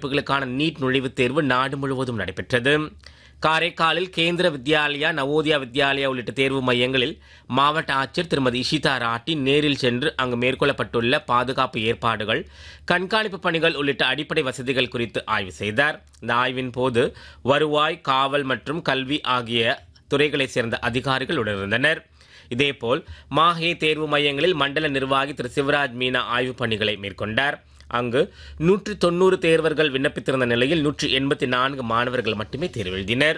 படிப்புகளுக்கான நீட் நுழைவுத் தேர்வு நாடு முழுவதும் நடைபெற்றது காரைக்காலில் கேந்திர வித்யாலயா நவோதயா வித்யாலயா உள்ளிட்ட தேர்வு மையங்களில் மாவட்ட ஆட்சியர் திருமதி இஷிதா ராட்டி நேரில் சென்று அங்கு மேற்கொள்ளப்பட்டுள்ள பாதுகாப்பு ஏற்பாடுகள் கண்காணிப்பு பணிகள் உள்ளிட்ட அடிப்படை வசதிகள் குறித்து ஆய்வு செய்தார் இந்த ஆய்வின் போது வருவாய் காவல் மற்றும் கல்வி ஆகிய துறைகளைச் சேர்ந்த அதிகாரிகள் உடனிருந்தனர் இதேபோல் மாஹே தேர்வு மையங்களில் மண்டல நிர்வாகி திரு சிவராஜ் மீனா ஆய்வுப் பணிகளை மேற்கொண்டார் அங்கு நூற்றி தொண்ணூறு தேர்வர்கள் விண்ணப்பித்திருந்த நிலையில் நூற்றி எண்பத்தி நான்கு மாணவர்கள் மட்டுமே தேர்வு எழுதினர்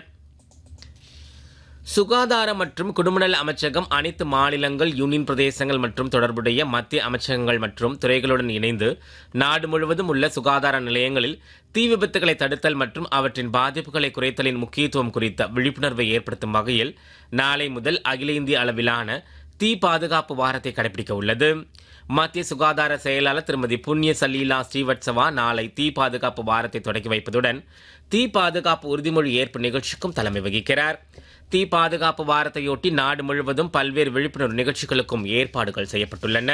சுகாதார மற்றும் குடும்பநல அமைச்சகம் அனைத்து மாநிலங்கள் யூனியன் பிரதேசங்கள் மற்றும் தொடர்புடைய மத்திய அமைச்சகங்கள் மற்றும் துறைகளுடன் இணைந்து நாடு முழுவதும் உள்ள சுகாதார நிலையங்களில் தீ விபத்துகளை தடுத்தல் மற்றும் அவற்றின் பாதிப்புகளை குறைத்தலின் முக்கியத்துவம் குறித்த விழிப்புணர்வை ஏற்படுத்தும் வகையில் நாளை முதல் அகில இந்திய அளவிலான தீ பாதுகாப்பு வாரத்தை கடைபிடிக்க உள்ளது மத்திய சுகாதார செயலாளர் திருமதி புண்ணிய சலீலா ஸ்ரீவத்சவா நாளை தீ பாதுகாப்பு வாரத்தை தொடங்கி வைப்பதுடன் தீ பாதுகாப்பு உறுதிமொழி ஏற்பு நிகழ்ச்சிக்கும் தலைமை வகிக்கிறார் தீ பாதுகாப்பு வாரத்தையொட்டி நாடு முழுவதும் பல்வேறு விழிப்புணர்வு நிகழ்ச்சிகளுக்கும் ஏற்பாடுகள் செய்யப்பட்டுள்ளன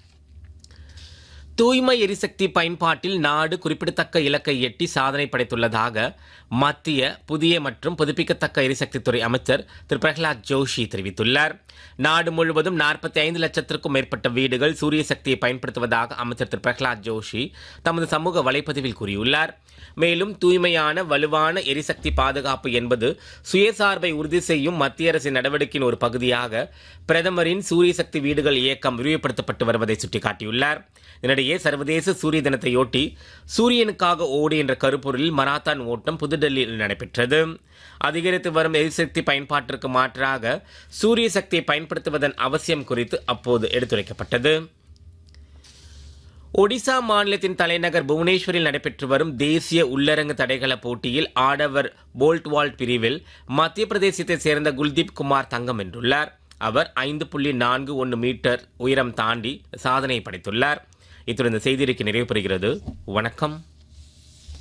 தூய்மை எரிசக்தி பயன்பாட்டில் நாடு குறிப்பிடத்தக்க இலக்கை எட்டி சாதனை படைத்துள்ளதாக மத்திய புதிய மற்றும் புதுப்பிக்கத்தக்க எரிசக்தித்துறை அமைச்சர் திரு பிரகலாத் ஜோஷி தெரிவித்துள்ளார் நாடு முழுவதும் நாற்பத்தி ஐந்து லட்சத்திற்கும் மேற்பட்ட வீடுகள் சூரிய சக்தியை பயன்படுத்துவதாக அமைச்சர் திரு பிரகலாத் ஜோஷி தமது சமூக வலைப்பதிவில் கூறியுள்ளார் மேலும் தூய்மையான வலுவான எரிசக்தி பாதுகாப்பு என்பது சுயசார்பை உறுதி செய்யும் மத்திய அரசின் நடவடிக்கையின் ஒரு பகுதியாக பிரதமரின் சூரிய சக்தி வீடுகள் இயக்கம் விரிவுபடுத்தப்பட்டு வருவதை சுட்டிக்காட்டியுள்ளார் இதனிடையே சர்வதேச சூரிய தினத்தையொட்டி சூரியனுக்காக ஓடு என்ற கருப்பொருளில் மராத்தான் ஓட்டம் புதுடெல்லியில் நடைபெற்றது அதிகரித்து வரும் எரிசக்தி பயன்பாட்டிற்கு மாற்றாக சூரிய சக்தியை பயன்படுத்துவதன் அவசியம் குறித்து அப்போது எடுத்துரைக்கப்பட்டது ஒடிசா மாநிலத்தின் தலைநகர் புவனேஸ்வரில் நடைபெற்று வரும் தேசிய உள்ளரங்கு தடைகள போட்டியில் ஆடவர் போல்ட் வால்ட் பிரிவில் மத்திய பிரதேசத்தைச் சேர்ந்த குல்தீப் குமார் தங்கம் வென்றுள்ளார் அவர் ஐந்து புள்ளி நான்கு ஒன்று மீட்டர் உயரம் தாண்டி சாதனை படைத்துள்ளார் இத்துடன் இந்த செய்தியறிக்கை நிறைவு பெறுகிறது வணக்கம்